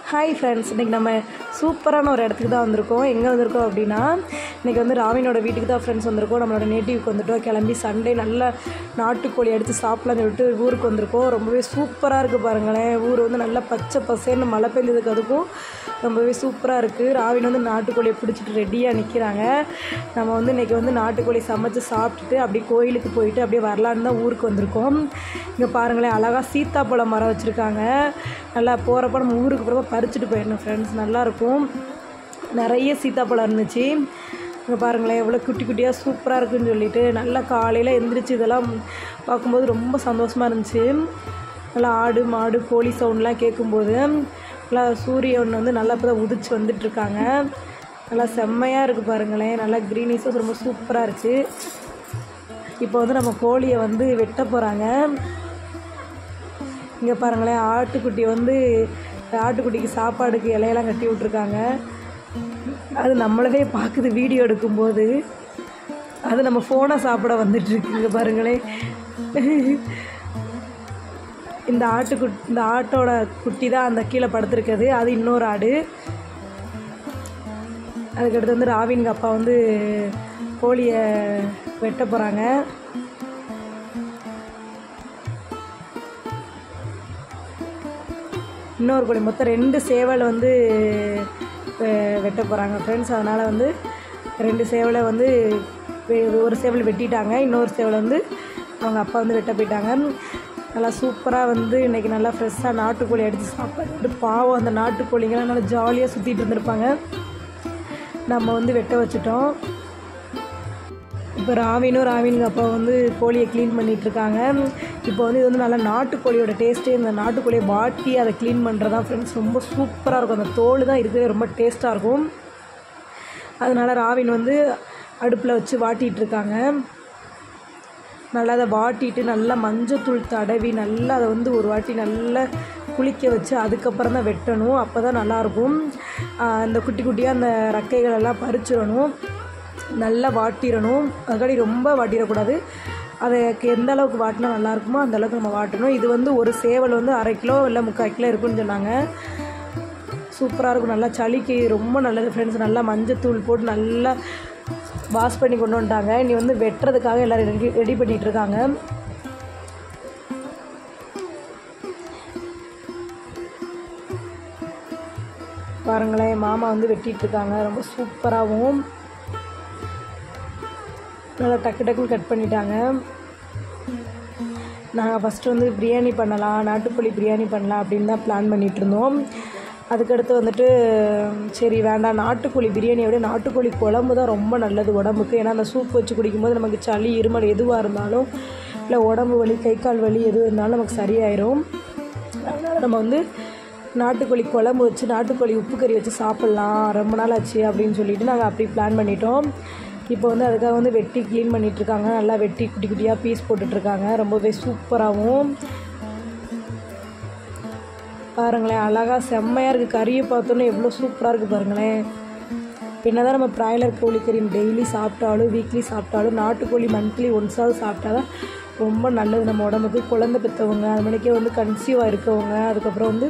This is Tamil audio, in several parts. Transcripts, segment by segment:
ஹாய் ஃப்ரெண்ட்ஸ் இன்றைக்கி நம்ம சூப்பரான ஒரு இடத்துக்கு தான் வந்திருக்கோம் எங்கே வந்திருக்கோம் அப்படின்னா இன்றைக்கி வந்து ராவினோட வீட்டுக்கு தான் ஃப்ரெண்ட்ஸ் வந்திருக்கோம் நம்மளோட நேட்டிவ்க்கு வந்துட்டோம் கிளம்பி சண்டே நல்ல நாட்டுக்கோழி எடுத்து சாப்பிடலாம்னு சொல்லிட்டு ஊருக்கு வந்திருக்கோம் ரொம்பவே சூப்பராக இருக்குது பாருங்களேன் ஊர் வந்து நல்லா பச்சை பசேன்னு மழை பெஞ்சதுக்கு அதுக்கும் ரொம்பவே சூப்பராக இருக்குது ராவின் வந்து நாட்டுக்கோழியை பிடிச்சிட்டு ரெடியாக நிற்கிறாங்க நம்ம வந்து இன்றைக்கி வந்து நாட்டுக்கோழி சமைச்சு சாப்பிட்டுட்டு அப்படியே கோயிலுக்கு போயிட்டு அப்படியே வரலான்னு தான் ஊருக்கு வந்திருக்கோம் இங்கே பாருங்களேன் அழகாக சீத்தாப்பழம் மரம் வச்சுருக்காங்க நல்லா போகிறப்ப நம்ம ஊருக்கு போகிறப்ப பறிச்சுட்டு போயிடணும் ஃப்ரெண்ட்ஸ் நல்லாயிருக்கும் நிறைய சீத்தாப்பழம் இருந்துச்சு இங்கே பாருங்களேன் எவ்வளோ குட்டி குட்டியாக சூப்பராக இருக்குன்னு சொல்லிட்டு நல்லா காலையில் எந்திரிச்சு இதெல்லாம் பார்க்கும்போது ரொம்ப சந்தோஷமாக இருந்துச்சு நல்லா ஆடு மாடு கோழி சவுண்ட்லாம் கேட்கும்போது நல்லா சூரியன் வந்து நல்லா இப்போ தான் உதிச்சு வந்துட்டுருக்காங்க நல்லா செம்மையாக இருக்குது பாருங்களேன் நல்லா க்ரீனிஸும் ரொம்ப சூப்பராக இருக்குது இப்போ வந்து நம்ம கோழியை வந்து வெட்ட போகிறாங்க இங்கே பாருங்களேன் ஆட்டுக்குட்டி வந்து ஆட்டுக்குட்டிக்கு சாப்பாடுக்கு இலையெல்லாம் கட்டி விட்ருக்காங்க அது நம்மளவே பார்க்குது வீடியோ எடுக்கும்போது அது நம்ம ஃபோனை சாப்பிட வந்துட்டுருக்கு இங்கே பாருங்களேன் இந்த ஆட்டுக்குட் இந்த ஆட்டோட குட்டி தான் அந்த கீழே படுத்துருக்குது அது இன்னொரு ஆடு அதுக்கடுத்து வந்து ராவின்க அப்பா வந்து கோழியை வெட்ட போகிறாங்க இன்னொரு கோழி மொத்தம் ரெண்டு சேவல் வந்து வெ- வெட்ட போகிறாங்க ஃப்ரெண்ட்ஸ் அதனால் வந்து ரெண்டு சேவலை வந்து வெ- ஒரு சேவல் வெட்டிட்டாங்க இன்னொரு சேவலை வந்து அவங்க அப்பா வந்து வெட்ட போயிட்டாங்க நல்லா சூப்பராக வந்து இன்றைக்கி நல்லா ஃப்ரெஷ்ஷாக நாட்டுக்கோழி அடித்து சாப்பிட்டு பாவம் அந்த நாட்டுக்கோழிங்கெல்லாம் நல்லா ஜாலியாக சுற்றிட்டு இருந்திருப்பாங்க நம்ம வந்து வெட்ட வச்சுட்டோம் இப்போ ராவினும் ராவினுங்க அப்பா வந்து கோழியை க்ளீன் பண்ணிட்டு இருக்காங்க இப்போ வந்து இது வந்து நல்லா நாட்டுக்கோழியோட டேஸ்ட்டே இந்த நாட்டுக்கோழியை வாட்டி அதை க்ளீன் பண்ணுறது தான் ஃப்ரெண்ட்ஸ் ரொம்ப சூப்பராக இருக்கும் அந்த தோல் தான் இருக்கிறதே ரொம்ப டேஸ்ட்டாக இருக்கும் அதனால் ராவின் வந்து அடுப்பில் வச்சு வாட்டிகிட்டு இருக்காங்க நல்லா அதை வாட்டிட்டு நல்லா மஞ்சத்தூள் தடவி நல்லா அதை வந்து ஒரு வாட்டி நல்லா குளிக்க வச்சு அதுக்கப்புறம் தான் வெட்டணும் அப்போ தான் நல்லாயிருக்கும் அந்த குட்டி குட்டியாக அந்த ரெக்கைகள் எல்லாம் பறிச்சிடணும் நல்லா வாட்டிடணும் அதுக்காடி ரொம்ப வாட்டிடக்கூடாது அதை எந்த அளவுக்கு வாட்டினா நல்லா இருக்குமோ அந்த அளவுக்கு நம்ம வாட்டணும் இது வந்து ஒரு சேவல் வந்து அரை கிலோ இல்லை முக்கால் கிலோ இருக்குன்னு சொன்னாங்க சூப்பராக இருக்கும் நல்லா சளிக்கு ரொம்ப நல்லது ஃப்ரெண்ட்ஸ் நல்லா மஞ்சத்தூள் போட்டு நல்லா வாஷ் பண்ணி கொண்டு வந்துட்டாங்க இனி வந்து வெட்டுறதுக்காக எல்லோரும் ரெடி ரெடி பண்ணிகிட்டு இருக்காங்க பாருங்களேன் மாமா வந்து வெட்டிட்டு இருக்காங்க ரொம்ப சூப்பராகவும் நல்லா டக்கு டக்குன்னு கட் பண்ணிட்டாங்க நாங்கள் ஃபஸ்ட்டு வந்து பிரியாணி பண்ணலாம் நாட்டுக்கோழி பிரியாணி பண்ணலாம் அப்படின்னு தான் பிளான் பண்ணிகிட்டு இருந்தோம் அதுக்கடுத்து வந்துட்டு சரி வேண்டாம் நாட்டுக்கோழி பிரியாணியை விட நாட்டுக்கோழி குழம்பு தான் ரொம்ப நல்லது உடம்புக்கு ஏன்னா அந்த சூப் வச்சு குடிக்கும்போது நமக்கு சளி இருமல் எதுவாக இருந்தாலும் இல்லை உடம்பு வலி கை கால் வலி எது இருந்தாலும் நமக்கு சரியாயிரும் அதனால் நம்ம வந்து நாட்டுக்கோழி குழம்பு வச்சு நாட்டுக்கோழி உப்பு கறி வச்சு சாப்பிட்லாம் ரொம்ப நாள் ஆச்சு அப்படின்னு சொல்லிட்டு நாங்கள் அப்படி பிளான் பண்ணிட்டோம் இப்போ வந்து அதுக்காக வந்து வெட்டி க்ளீன் பண்ணிகிட்ருக்காங்க நல்லா வெட்டி குட்டி குட்டியாக பீஸ் போட்டுட்ருக்காங்க ரொம்பவே சூப்பராகவும் பாருங்களேன் அழகாக செம்மையாக இருக்குது கறியை பார்த்தோன்னே எவ்வளோ சூப்பராக இருக்குது பாருங்களேன் என்ன தான் நம்ம ப்ராய்லர் கோழிக்கறி டெய்லி சாப்பிட்டாலும் வீக்லி சாப்பிட்டாலும் நாட்டுக்கோழி மந்த்லி ஒன்ஸாவது சாப்பிட்டா தான் ரொம்ப நல்லது நம்ம உடம்புக்கு குழந்தை பெற்றவங்க அது மணிக்கே வந்து கன்சீவாக இருக்கவங்க அதுக்கப்புறம் வந்து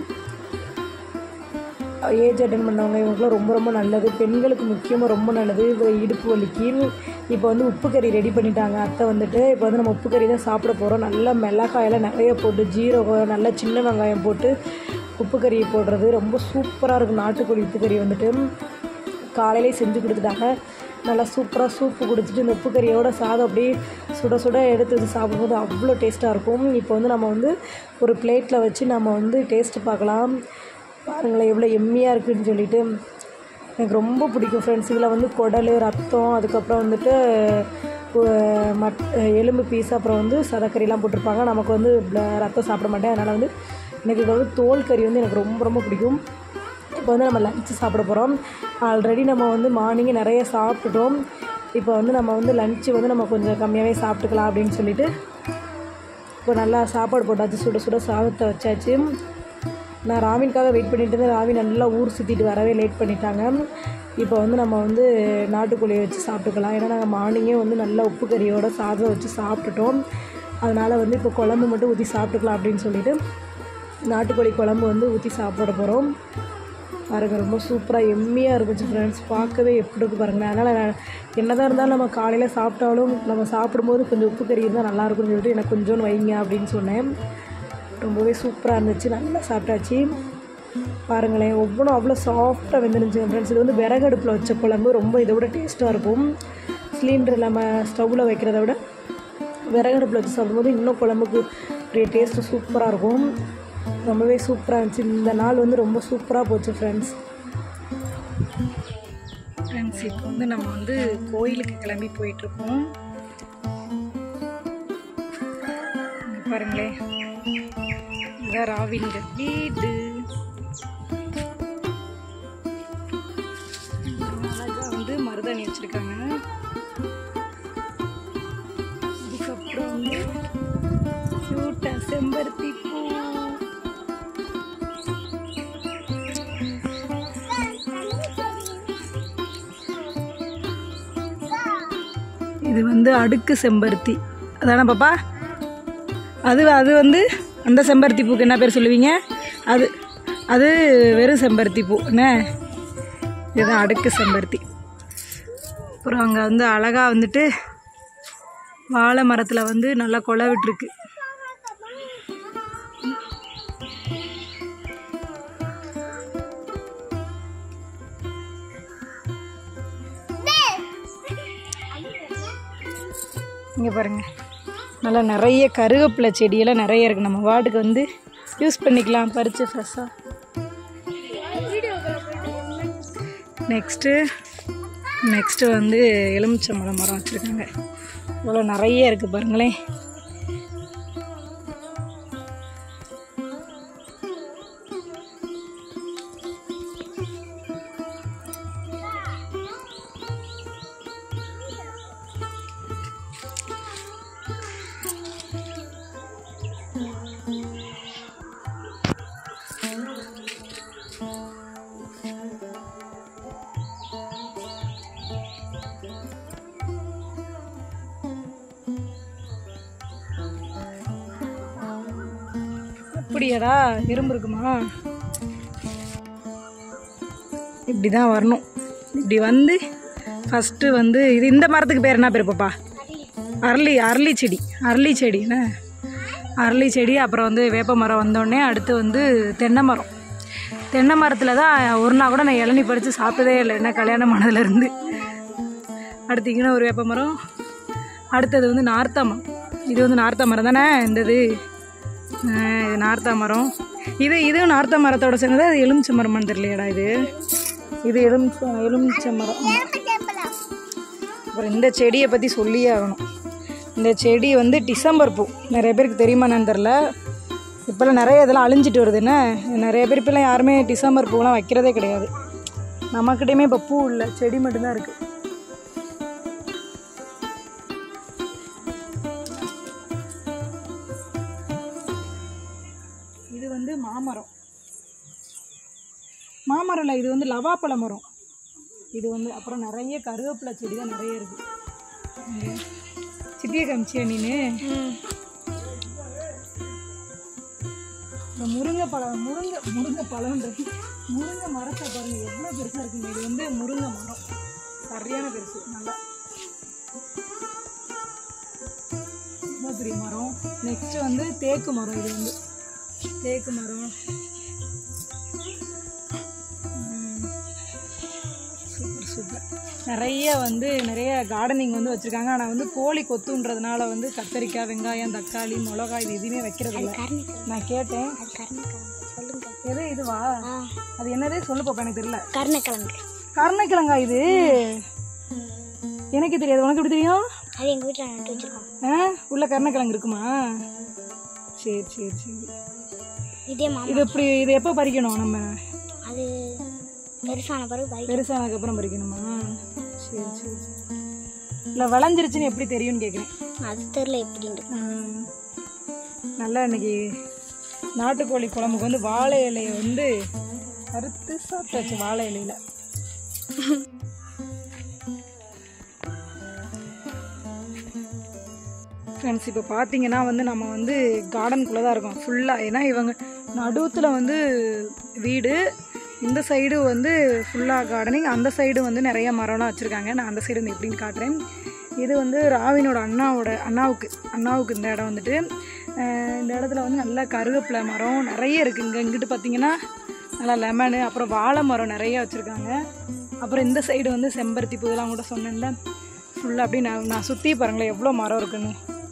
ஏஜ் அட்டன் பண்ணவங்க இவங்களுக்குலாம் ரொம்ப ரொம்ப நல்லது பெண்களுக்கு முக்கியமாக ரொம்ப நல்லது இது இடுப்பு வலிக்கு இப்போ வந்து உப்பு கறி ரெடி பண்ணிட்டாங்க அத்தை வந்துட்டு இப்போ வந்து நம்ம உப்பு கறி தான் சாப்பிட போகிறோம் நல்லா மிளகாயெல்லாம் நிறைய போட்டு ஜீரகம் நல்லா சின்ன வெங்காயம் போட்டு உப்பு கறி போடுறது ரொம்ப சூப்பராக இருக்கும் நாட்டுக்கோழி உப்பு கறி வந்துட்டு காலையிலே செஞ்சு கொடுத்துட்டாங்க நல்லா சூப்பராக சூப்பு குடிச்சிட்டு இந்த உப்பு கறியோட சாதம் அப்படியே சுட சுட எடுத்து வச்சு சாப்பிடும்போது அவ்வளோ டேஸ்ட்டாக இருக்கும் இப்போ வந்து நம்ம வந்து ஒரு பிளேட்டில் வச்சு நம்ம வந்து டேஸ்ட்டு பார்க்கலாம் பாருங்களேன் எவ்வளோ எம்மியாக இருக்குதுன்னு சொல்லிட்டு எனக்கு ரொம்ப பிடிக்கும் ஃப்ரெண்ட்ஸ் இதில் வந்து குடல் ரத்தம் அதுக்கப்புறம் வந்துட்டு உ- மட் எலும்பு பீஸ் அப்புறம் வந்து சதக்கறிலாம் போட்டிருப்பாங்க நமக்கு வந்து ப்ள- ரத்தம் சாப்பிட மாட்டேன் அதனால் வந்து எனக்கு இது வந்து தோல் கறி வந்து எனக்கு ரொம்ப ரொம்ப பிடிக்கும் இப்போ வந்து நம்ம லஞ்சு சாப்பிட போகிறோம் ஆல்ரெடி நம்ம வந்து மார்னிங்கே நிறைய சாப்பிட்டுட்டோம் இப்போ வந்து நம்ம வந்து லஞ்சு வந்து நம்ம கொஞ்சம் கம்மியாகவே சாப்பிட்டுக்கலாம் அப்படின்னு சொல்லிட்டு இப்போ நல்லா சாப்பாடு போட்டாச்சு சுட சுட சாதத்தை வச்சாச்சு நான் ராவின்காக வெயிட் பண்ணிட்டு இருந்தேன் ராவின் நல்லா ஊர் சுற்றிட்டு வரவே லேட் பண்ணிட்டாங்க இப்போ வந்து நம்ம வந்து நாட்டுக்கோழியை வச்சு சாப்பிட்டுக்கலாம் ஏன்னா நாங்கள் மார்னிங்கே வந்து நல்லா உப்பு கறியோட சாதம் வச்சு சாப்பிட்டுட்டோம் அதனால் வந்து இப்போ குழம்பு மட்டும் ஊற்றி சாப்பிட்டுக்கலாம் அப்படின்னு சொல்லிட்டு நாட்டுக்கோழி குழம்பு வந்து ஊற்றி சாப்பிட போகிறோம் பாருங்கள் ரொம்ப சூப்பராக எம்மியாக இருந்துச்சு ஃப்ரெண்ட்ஸ் பார்க்கவே எப்படி இருக்கு பாருங்கள் அதனால் நான் என்னதான் இருந்தாலும் நம்ம காலையில் சாப்பிட்டாலும் நம்ம சாப்பிடும்போது கொஞ்சம் உப்பு கறி இருந்தால் நல்லா இருக்கும்னு சொல்லிட்டு எனக்கு கொஞ்சோண்டு வைங்க அப்படின்னு சொன்னேன் ரொம்பவே சூப்பராக இருந்துச்சு நல்லா சாப்பிட்டாச்சு பாருங்களேன் ஒவ்வொன்றும் அவ்வளோ சாஃப்டாக வெந்துருந்துச்சு ஃப்ரெண்ட்ஸ் இது வந்து விறகடுப்பில் வச்ச குழம்பு ரொம்ப இதை விட டேஸ்ட்டாக இருக்கும் சிலிண்டர் நம்ம ஸ்டவ்வில் வைக்கிறத விட விறகடுப்பில் வச்சு சாப்பிடும்போது இன்னும் குழம்புக்கு ஒரு டேஸ்ட்டு சூப்பராக இருக்கும் ரொம்பவே சூப்பராக இருந்துச்சு இந்த நாள் வந்து ரொம்ப சூப்பராக போச்சு ஃப்ரெண்ட்ஸ் ஃப்ரெண்ட்ஸ் இப்போ வந்து நம்ம வந்து கோயிலுக்கு கிளம்பி போயிட்டுருக்கோம் இங்க பாருங்களேன் இதான் ராவிங்க வீடு அழகா வந்து மருதாணி வச்சிருக்காங்க அதுக்கப்புறம் வந்து cute ஆ செம்பருத்தி பூ இது வந்து அடுக்கு செம்பருத்தி அதானே பாப்பா அது அது வந்து அந்த செம்பருத்தி பூக்கு என்ன பேர் சொல்லுவீங்க அது அது வெறும் செம்பருத்தி பூ என்ன இதுதான் அடுக்கு செம்பருத்தி அப்புறம் அங்கே வந்து அழகாக வந்துட்டு வாழை மரத்தில் வந்து நல்லா கொலை விட்டுருக்கு இங்கே பாருங்க நல்லா நிறைய கருவேப்பிலை செடியெல்லாம் நிறைய இருக்குது நம்ம வார்டுக்கு வந்து யூஸ் பண்ணிக்கலாம் பறித்து ஃப்ரெஷ்ஷாக நெக்ஸ்ட்டு நெக்ஸ்ட்டு வந்து எலுமிச்சம்பழம் மரம் வச்சுருக்காங்க இவ்வளோ நிறைய இருக்குது பாருங்களேன் அப்படியாடா எறும்பு இருக்குமா இப்படி தான் வரணும் இப்படி வந்து ஃபஸ்ட்டு வந்து இது இந்த மரத்துக்கு பேர் என்ன பேர் பாப்பா அரளி அரளி செடி அரளி செடி என்ன அரளி செடி அப்புறம் வந்து வேப்ப மரம் வந்தோடனே அடுத்து வந்து தென்னை மரம் தென்னை மரத்தில் தான் ஒரு நாள் கூட நான் இளநி பறித்து சாப்பிட்டதே இல்லை என்ன கல்யாணம் ஆனதுலேருந்து அடுத்து இங்கே ஒரு வேப்ப மரம் அடுத்தது வந்து நார்த்தா மரம் இது வந்து நார்த்தா மரம் தானே இந்த இது ஆ, இது நார்த்தா மரம் இது இதுவும் நார்த்தா மரத்தோட சேர்ந்தது அது எலுமிச்சை மரமான்னு தெரியலையாடா இது இது எலுமிச்சை எலுமிச்சை மரம் ஆமா. அப்புறம் இந்த செடியை பற்றி சொல்லியே ஆகணும் இந்த செடி வந்து டிசம்பர் பூ நிறைய பேருக்கு தெரியுமா என்னன்னு தெரில இப்போல்லாம் நிறைய இதெல்லாம் அழிஞ்சிட்டு வருது என்ன நிறைய பேர் இப்போலாம் யாருமே டிசம்பர் பூலாம் வைக்கிறதே கிடையாது நமக்கிட்டையுமே இப்போ பூ இல்லை செடி மட்டும்தான் இருக்குது இது வந்து மாமரம் மாமரம் இல்லை இது வந்து லவாப்பழ மரம் இது வந்து அப்புறம் நிறைய கருவேப்பிலை செடி தான் நிறைய இருக்குது இங்க. சித்தியை காமிச்சியா நீனு இந்த முருங்கை பழம் முருங்கை முருங்கை பழம்ன்றது முருங்கை மரத்தை பாருங்க எவ்வளோ பெருசாக இருக்குங்க இது வந்து முருங்கை மரம் சரியான பெருசு நல்லா ரொம்ப பெரிய மரம் நெக்ஸ்ட் வந்து தேக்கு மரம் இது வந்து தேக்கு மரம் சூப்பர் சூப்பர் நிறைய வந்து நிறைய கார்டனிங் வந்து வச்சுருக்காங்க ஆனால் வந்து கோழி கொத்துன்றதுனால வந்து கத்தரிக்காய் வெங்காயம் தக்காளி மிளகாய் இது எதுவுமே வைக்கிறது இல்லை நான் கேட்டேன் சொல்லுங்க எது இதுவா அது என்னதே சொல்லு பாப்பா எனக்கு தெரியல கருணைக்கிழங்கு கருணைக்கிழங்கா இது எனக்கு தெரியாது உனக்கு எப்படி தெரியும் அது எங்கள் வீட்டில் நட்டு வச்சிருக்கோம் ஆ உள்ள கருணைக்கிழங்கு இருக்குமா சரி சரி சரி இதே மாமா இது எப்படி இது எப்போ பறிக்கணும் நம்ம அது பெருசான பிறகு பறி பெருசானதுக்கப்புறம் பறிக்கணுமா சரி சரி இல்லை விளைஞ்சிருச்சுன்னு எப்படி தெரியும்னு கேட்குறேன் அது தெரில எப்படின்னு ம். நல்லா இன்னைக்கு நாட்டுக்கோழி குழம்புக்கு வந்து வாழை இலையை வந்து அறுத்து சாப்பிட்டாச்சு வாழை இலையில ஃப்ரெண்ட்ஸ் இப்போ பார்த்தீங்கன்னா வந்து நம்ம வந்து கார்டனுக்குள்ளே தான் இருக்கோம் ஃபுல்லாக ஏன்னா இவங்க நடுவில் வந்து வீடு இந்த சைடு வந்து ஃபுல்லாக கார்டனிங் அந்த சைடு வந்து நிறைய மரம்லாம் வச்சுருக்காங்க நான் அந்த சைடு வந்து எப்படின்னு காட்டுறேன் இது வந்து ராவினோட அண்ணாவோட அண்ணாவுக்கு அண்ணாவுக்கு இந்த இடம் வந்துட்டு அஹ் இந்த இடத்துல வந்து நல்லா கருவேப்பிலை மரம் நிறைய இருக்குது இங்கே இங்கிட்டு பார்த்தீங்கன்னா நல்லா லெமனு அப்புறம் வாழை மரம் நிறைய வச்சுருக்காங்க அப்புறம் இந்த சைடு வந்து செம்பருத்தி பூ இதெல்லாம் கூட சொன்னேன்ல ஃபுல்லாக அப்படி நான் நான் சுற்றி பாருங்களேன் எவ்வளோ மரம் இருக்குன்னு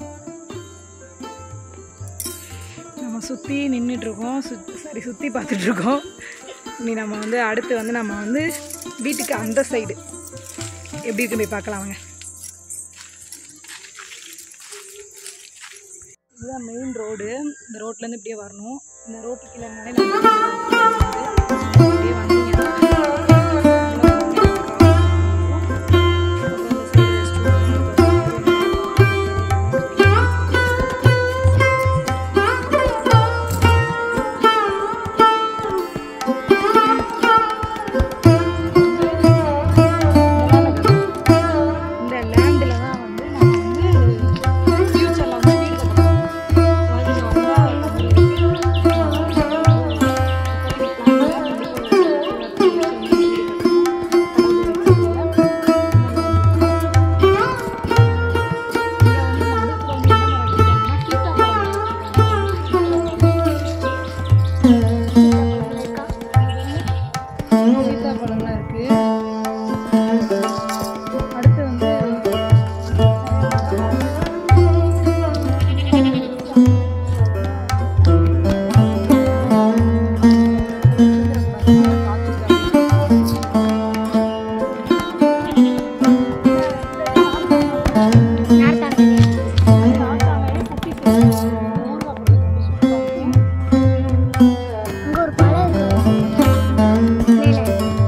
நம்ம சுற்றி நின்றுட்டுருக்கோம் சுத் சரி சுற்றி பார்த்துட்ருக்கோம் இனி நம்ம வந்து அடுத்து வந்து நம்ம வந்து வீட்டுக்கு அந்த சைடு எப்படி இருக்கு போய் பார்க்கலாம் வாங்க இதுதான் மெயின் ரோடு இந்த ரோட்லேருந்து இப்படியே வரணும் இந்த ரோட்டு கீழே இருந்தாலே நம்ம அப்படியே வந்தீங்கன்னா இந்த லேண்டில் தான் வந்து நம்ம வந்து ஃப்யூச்சரில் வந்து வீடு கட்டணும் அது வந்தால் சீத்தாப்பழம்லாம் இருக்குது அடுத்து வந்து இங்க ஒரு பழம் இருக்கு மேலே.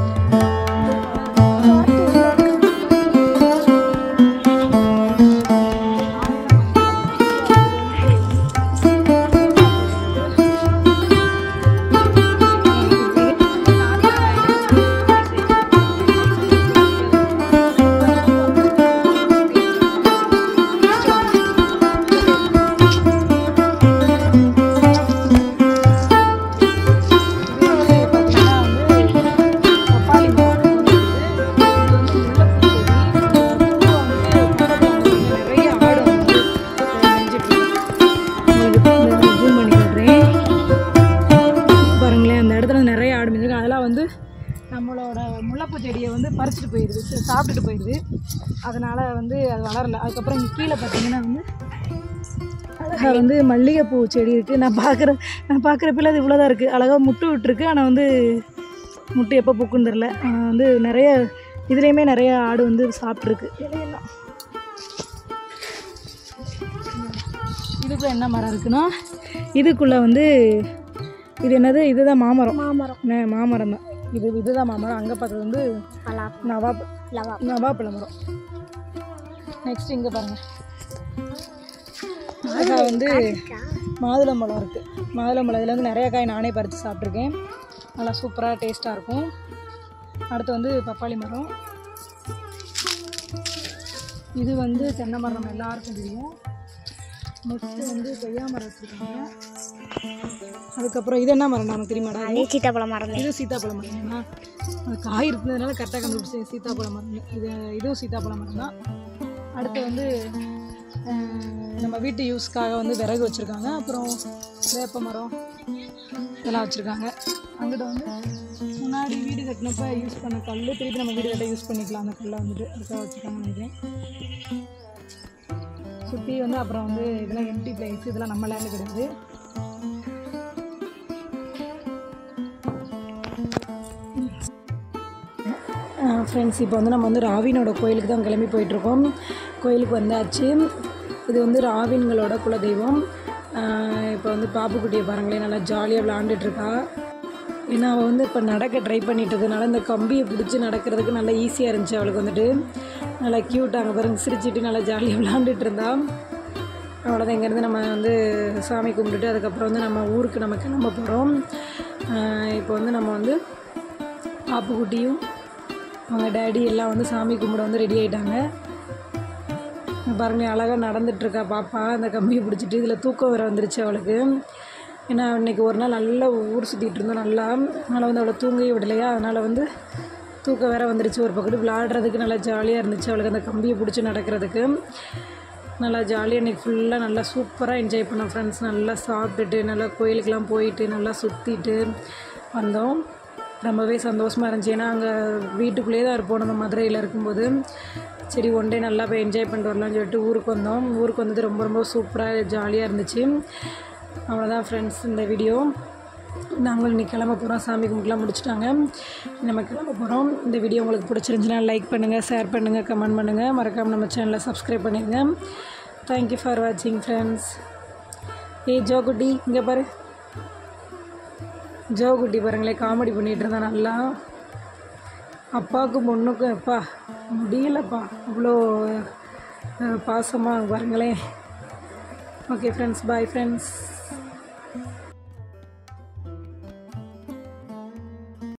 பாருங்களேன் அந்த இடத்துல நிறைய ஆடு மேய்ஞ்சிருக்கு அதெல்லாம் வந்து நம்மளோட முல்லைப்பூ செடியை வந்து பறிச்சுட்டு போயிடுது சரி, சாப்பிட்டுட்டு போயிடுது அதனால் வந்து அது வளரல அதுக்கப்புறம் இங்கே கீழே பார்த்தீங்கன்னா வந்து அழகாக வந்து மல்லிகைப்பூ செடி இருக்குது நான் பார்க்குற நான் பார்க்குறப்பில அது இவ்வளோ தான் இருக்குது அழகாக முட்டு விட்டுருக்கு ஆனால் வந்து முட்டு எப்போ பூக்குன்னு தெரில ஆனால் வந்து நிறைய இதுலேயுமே நிறைய ஆடு வந்து சாப்பிட்ருக்கு இலையெல்லாம் இதுக்குள்ள என்ன மரம் இருக்குன்னா இதுக்குள்ளே வந்து இது என்னது இதுதான் மாமரம் மாமரம் நே மாமரம் தான் இது இதுதான் மாமரம் அங்கே பார்த்தது வந்து பலா நவாப் லவா நவாப்பழ மரம் நெக்ஸ்ட் இங்கே பாருங்கள் அழகா வந்து மாதுளம்பழம் இருக்குது மாதுளம்பழம் இதில் வந்து நிறைய காய் நானே பறித்து சாப்பிட்ருக்கேன் நல்லா சூப்பராக டேஸ்ட்டாக இருக்கும் அடுத்து வந்து பப்பாளி மரம் இது வந்து தென்னை மரம் நம்ம எல்லாருக்கும் தெரியும் நெக்ஸ்ட்டு வந்து கொய்யா மரம் வச்சுருக்காங்க அதுக்கப்புறம் இது என்ன மரம் நமக்கு தெரியுமாடா இது? அதே சீத்தாப்பழம் மரம் இது சீத்தாப்பழம் மரம் அது காய் இருந்ததுனால கரெக்டாக கண்டுபிடிச்சேன் சீத்தாப்பழம் மரம் இது இதுவும் சீத்தாப்பழம் மரம் தான் அடுத்து வந்து அஹ், நம்ம வீட்டு யூஸ்க்காக வந்து விறகு வச்சுருக்காங்க அப்புறம் வேப்ப மரம் இதெல்லாம் வச்சுருக்காங்க அங்கிட்ட வந்து முன்னாடி வீடு கட்டினப்ப யூஸ் பண்ண கல் திருப்பி நம்ம வீடு கட்ட யூஸ் பண்ணிக்கலாம் அந்த கல்லை வந்துட்டு அதுக்காக வச்சுருக்காங்கன்னு நினைக்கிறேன் சுற்றி வந்து அப்புறம் வந்து இதெல்லாம் எம்டி பிளேஸ் இதெல்லாம் நம்ம லேண்டு கிடையாது ஃப்ரெண்ட்ஸ் இப்போ வந்து நம்ம வந்து ராவினோட கோயிலுக்கு தான் கிளம்பி போயிட்டுருக்கோம் கோயிலுக்கு வந்தாச்சு இது வந்து ராவின்களோட குலதெய்வம் இப்போ வந்து பாப்புக்குட்டியை பாருங்களேன் நல்லா ஜாலியாக விளாண்டுட்ருக்கா ஏன்னா அவள் வந்து இப்போ நடக்க ட்ரை பண்ணிட்டு இருக்கனால இந்த கம்பியை பிடிச்சி நடக்கிறதுக்கு நல்லா ஈஸியாக இருந்துச்சு அவளுக்கு வந்துட்டு நல்லா க்யூட்டாக அங்கே பாருங்க சிரிச்சிட்டு நல்லா ஜாலியாக விளாண்டுட்டு இருந்தா அவ்வளோதான் இங்கேருந்து நம்ம வந்து சாமி கும்பிட்டுட்டு அதுக்கப்புறம் வந்து நம்ம ஊருக்கு நம்ம கிளம்ப போகிறோம் இப்போ வந்து நம்ம வந்து பாப்புக்குட்டியும் அவங்க டேடி எல்லாம் வந்து சாமி கும்பிட வந்து ரெடி ஆயிட்டாங்க பாருங்க அழகாக நடந்துட்டுருக்கா பாப்பா அந்த கம்பியை பிடிச்சிட்டு இதில் தூக்கம் வேறு வந்துருச்சு அவளுக்கு ஏன்னா இன்றைக்கி ஒரு நாள் நல்லா ஊர் சுற்றிட்டு இருந்தோம் நல்லா அதனால் வந்து அவளை தூங்கவே விடலையா அதனால் வந்து தூக்கம் வேற வந்துருச்சு ஒரு பக்கத்து விளாடுறதுக்கு நல்லா ஜாலியாக இருந்துச்சு அவளுக்கு அந்த கம்பியை பிடிச்சி நடக்கிறதுக்கு நல்லா ஜாலியாக இன்றைக்கி ஃபுல்லாக நல்லா சூப்பராக என்ஜாய் பண்ணோம் ஃப்ரெண்ட்ஸ் நல்லா சாப்பிட்டுட்டு நல்லா கோயிலுக்கெலாம் போயிட்டு நல்லா சுற்றிட்டு வந்தோம் ரொம்பவே சந்தோஷமாக இருந்துச்சு ஏன்னா அங்கே வீட்டுக்குள்ளேயே தான் இருப்போம் நம்ம மதுரையில் இருக்கும்போது சரி ஒன் டே நல்லா போய் என்ஜாய் பண்ணிட்டு வரலாம்னு சொல்லிட்டு ஊருக்கு வந்தோம் ஊருக்கு வந்தது ரொம்ப ரொம்ப சூப்பராக ஜாலியாக இருந்துச்சு அவ்வளோதான் ஃப்ரெண்ட்ஸ் இந்த வீடியோ நாங்கள் இன்னைக்கு கிளம்ப போகிறோம் சாமி கும்பிட்டுலாம் முடிச்சிட்டாங்க நம்ம கிளம்ப போகிறோம் இந்த வீடியோ உங்களுக்கு பிடிச்சிருந்துச்சுன்னா லைக் பண்ணுங்கள் ஷேர் பண்ணுங்கள் கமெண்ட் பண்ணுங்கள் மறக்காமல் நம்ம சேனலை சப்ஸ்கிரைப் பண்ணிடுங்க தேங்க்யூ ஃபார் வாட்சிங் ஃப்ரெண்ட்ஸ் ஏய் ஜோ குட்டி இங்கே பாரு ஜோ குட்டி பாருங்களேன் காமெடி பண்ணிகிட்டு இருந்தா நல்லா அப்பாவுக்கும் பொண்ணுக்கும் அப்பா முடியலப்பா அவ்வளோ அஹ், பாசமாக பாருங்களேன் ஓகே ஃப்ரெண்ட்ஸ் பாய் ஃப்ரெண்ட்ஸ்